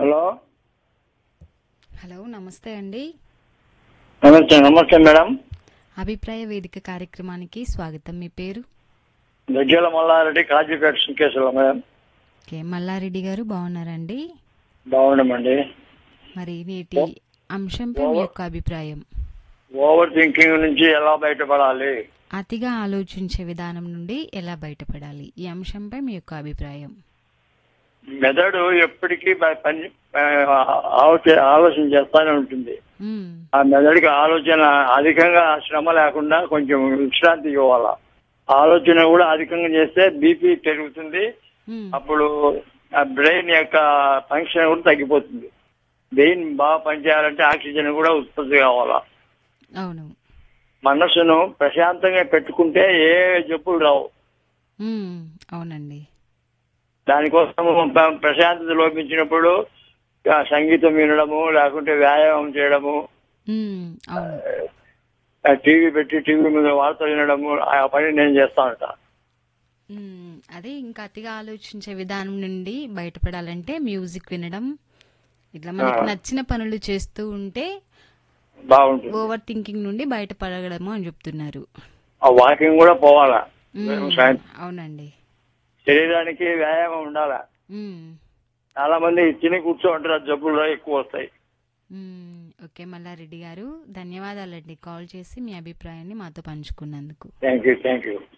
Hello hello నమస్తే అండి నమస్తే నమస్తే మేడం అభిప్రాయ వేదిక కార్యక్రమానికి స్వాగతం మీ పేరు దగ్గర మల్లారెడ్డి కాజీపేట సుంకేశ్వరం మేడం ఓకే మల్లారెడ్డి గారు బాగున్నారండి బాగున్నామండి మరి నేటి అంశంపై మీ యొక్క అభిప్రాయం ఓవర్ థింకింగ్ నుంచి ఎలా బయటపడాలి అతిగా ఆలోచించే విధానం నుండి ఎలా బయటపడాలి ఈ అంశంపై మీ యొక్క అభిప్రాయం మెదడు ఎప్పటికీ బ- పని ఆ, ఆలోచ- ఆలోచన చేస్తానే ఉంటుంది మ్మ్. ఆ మెదడుకి ఆలోచన అధికంగా శ్రమ లేకుండా కొంచెం విశ్రాంతి ఇవ్వాలా ఆలోచన కూడా అధికంగా చేస్తే బీపీ పెరుగుతుంది మ్మ్. అప్పుడు ఆ బ్రెయిన్ యొక్క ఫంక్షన్ కూడా తగ్గిపోతుంది బ్రెయిన్ బాగా పనిచేయాలంటే ఆక్సిజన్ కూడా ఉత్పత్తి కావాలా అవును మనసును ప్రశాంతంగా పెట్టుకుంటే ఏ జబ్బులు రావు మ్మ్. అవునండి దానికోసం ప- ప్రశాంతత లోపించినప్పుడు ఆ, సంగీతం వినడము లేకుంటే వ్యాయామం చేయడము మ్మ్. అవును ఆ, టీవీ పెట్టి టీవీ మీద వార్తలు వినడము ఆ పని నేను చేస్తా ఉంటా మ్మ్. అదే ఇంకా అతిగా ఆలోచించే విధానం నుండి బయటపడాలంటే మ్యూజిక్ వినడం ఇట్లా మనకు ఆ. నచ్చిన పనులు చేస్తూ ఉంటే బాగుంటుంది ఓవర్ థింకింగ్ నుండి బయటపడగడము అని చెప్తున్నారు ఆ వాకింగ్ కూడా పోవాలా మ్మ్. సాయం- అవునండి శరీరానికి వ్యాయామం ఉండాలా మ్మ్. చాలా మంది తిని కూర్చోంటారు జబ్బులు ఎక్కువ వస్తాయి మ్మ్. ఓకే మల్లారెడ్డి గారు ధన్యవాదాలండి కాల్ చేసి మీ అభిప్రాయాన్ని మాతో పంచుకున్నందుకు థ్యాంక్ యూ థ్యాంక్ యూ